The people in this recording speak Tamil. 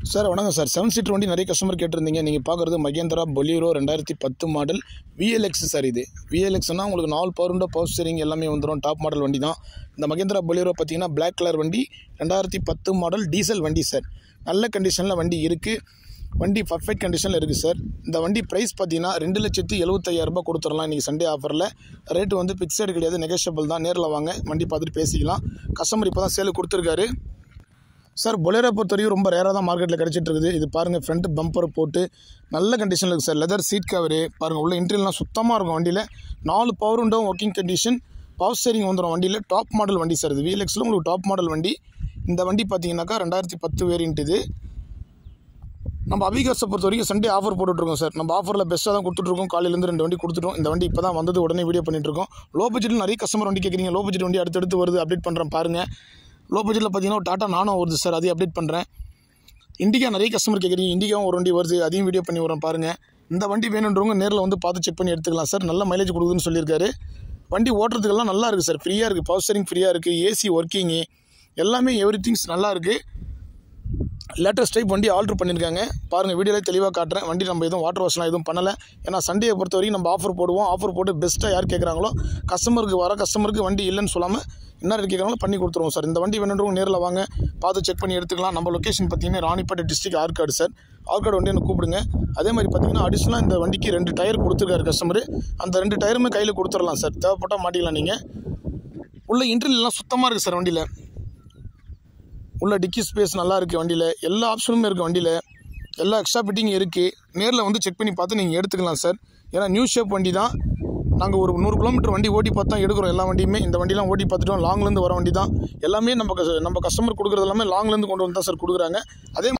சார் வணக்கம் சார் செவன் சீட்டர் வண்டி நிறைய கஸ்டமர் கேட்டிருந்தீங்க நீங்கள் பார்க்குறது மகேந்திரா பொலியூரோ ரெண்டாயிரத்தி பத்து மாடல் விஎல்எக்ஸ் சார் இது விஎல்எக்ஸ்னால் உங்களுக்கு நாலு பவருண்ட பவர் ஸ்டீரிங் எல்லாமே வந்துடும் டாப் மாடல் வண்டி தான் இந்த மகேந்திரா பொலியூரோ பார்த்தீங்கன்னா Black கலர் வண்டி ரெண்டாயிரத்தி பத்து மாடல் டீசல் வண்டி சார் நல்ல கண்டிஷனில் வண்டி இருக்குது வண்டி பர்ஃபெக்ட் கண்டிஷனில் இருக்குது சார் இந்த வண்டி ப்ரைஸ் பார்த்தீங்கன்னா ரெண்டு லட்சத்தி எழுபத்தையாயிரரூபா கொடுத்துடலாம் இன்றைக்கி சண்டே ஆஃபரில் ரேட்டு வந்து ஃபிக்ஸடு கிடையாது நெகோஷியபிள் தான் நேரில் வாங்க வண்டி பார்த்துட்டு பேசிக்கலாம் கஸ்டமர் இப்போ தான் சேலு கொடுத்துருக்காரு சார் பொலேரோ பொறுத்த வரைக்கும் ரொம்ப ரேராக தான் மார்க்கெட்டில் கிடச்சிட்டு இருக்குது இது பாருங்கள் ஃப்ரண்ட் பம்பர் போட்டு நல்ல கண்டிஷனில் இருக்குது சார் லெதர் சீட் கவரு பாருங்கள் உள்ள இன்டீரியர்லாம் சுத்தமாக இருக்கும் வண்டியில் நாலு பவர் உண்டும் ஒர்க்கிங் கண்டிஷன் பவர் ஸ்டேரிங் வந்துடும் வண்டியில் டாப் மாடல் வண்டி சார் இது விஎல்எக்ஸில் உங்களுக்கு டாப் மாடல் வண்டி இந்த வண்டி பார்த்தீங்கன்னாக்கா ரெண்டாயிரத்தி பத்து வேரியன்ட் இது நம்ம அபிகாஸை பொறுத்த வரைக்கும் சண்டே ஆஃபர் போட்டுட்ருக்கோம் சார் நம்ம ஆஃபரில் பெஸ்ட்டாக தான் கொடுத்துட்ருக்கோம் காலையிலேருந்து ரெண்டு வண்டி கொடுத்துட்டோம் இந்த வண்டி இப்போ தான் வந்தது உடனே வீடியோ பண்ணிட்டுருக்கோம் லோ பட்ஜெட்டில் நிறைய கஸ்டமர் வண்டி கேட்குறீங்க லோ பட்ஜெட் வண்டி அடுத்தடுத்து வருது அப்டேட் பண்ணுறேன் பாருங்கள் லோ பட்ஜெட்டில் பார்த்தீங்கன்னா ஒரு டாட்டா நானோ வருது சார் அதையும் அப்டேட் பண்ணுறேன் இண்டிகா நிறைய கஸ்டமர் கேட்குறீங்க இண்டிகாவும் ஒரு வண்டி வருது அதையும் வீடியோ பண்ணி வரேன் பாருங்கள் இந்த வண்டி வேணுன்றவங்க நேரில் வந்து பார்த்து செக் பண்ணி எடுத்துக்கலாம் சார் நல்ல மைலேஜ் கொடுக்குதுன்னு சொல்லியிருக்காரு வண்டி ஓட்டுறதுக்கெல்லாம் நல்லா இருக்குது சார் ஃப்ரீயாக இருக்குது பவர் ஸ்டேரிங் ஃப்ரீயாக இருக்குது ஏசி ஒர்க்கிங்கு எல்லாமே எவ்ரி திங்ஸ் நல்லா இருக்குது லேட்டஸ்ட் டைப் வண்டி ஆல்ட்ரு பண்ணியிருக்காங்க பாருங்கள் வீடியோவில் தெளிவாக காட்டுறேன் வண்டி நம்ம எதுவும் வாட்டர் வாஷ்லாம் எதுவும் பண்ணலை ஏன்னா சண்டேயை பொறுத்த வரைக்கும் நம்ம ஆஃபர் போடுவோம் ஆஃபர் போட்டு பெஸ்ட்டாக யார் கேட்குறாங்களோ கஸ்டமருக்கு வர கஸ்டமருக்கு வண்டி இல்லைன்னு சொல்லாமல் என்ன ரேட் கேட்குறாங்களோ பண்ணி கொடுத்துருவோம் சார் இந்த வண்டி வேணுன்றவங்க நேரில் வாங்க பார்த்து செக் பண்ணி எடுத்துக்கலாம் நம்ம லொக்கேஷன் பார்த்தீங்கன்னா ராணிப்பேட்டை டிஸ்ட்ரிக்ட் ஆற்காடு சார் ஆற்காடு வண்டி எனக்கு கூப்பிடுங்க அதே மாதிரி பார்த்தீங்கன்னா அடிஷ்னலாக இந்த வண்டிக்கு ரெண்டு டயர் கொடுத்துருக்காரு கஸ்டமர் அந்த ரெண்டு டயருமே கையில் கொடுத்துடலாம் சார் தேவைப்பட்டால் மாட்டிக்கலாம் நீங்கள் உள்ள இன்டர்வியூலாம் சுத்தமாக இருக்குது சார் வண்டியில் உள்ள டிக்கி ஸ்பேஸ் நல்லா இருக்குது வண்டியில் எல்லா ஆப்ஷனுமே இருக்குது வண்டியில் எல்லா எக்ஸ்ட்ரா ஃபிட்டிங் இருக்குது நேரில் வந்து செக் பண்ணி பார்த்து நீங்கள் எடுத்துக்கலாம் சார் ஏன்னா நியூ ஷேப் வண்டி தான் நாங்கள் ஒரு நூறு கிலோமீட்டர் வண்டி ஓட்டி பார்த்து தான் எடுக்கிறோம் எல்லா வண்டியுமே இந்த வண்டிலாம் ஓட்டி பார்த்துட்டோம் லாங்லேருந்து வர வண்டி தான் எல்லாமே நம்ம கஸ்- நம்ம கஸ்டமர் கொடுக்குறது எல்லாமே லாங்லேருந்து கொண்டு வந்து தான் சார் கொடுக்குறாங்க அதே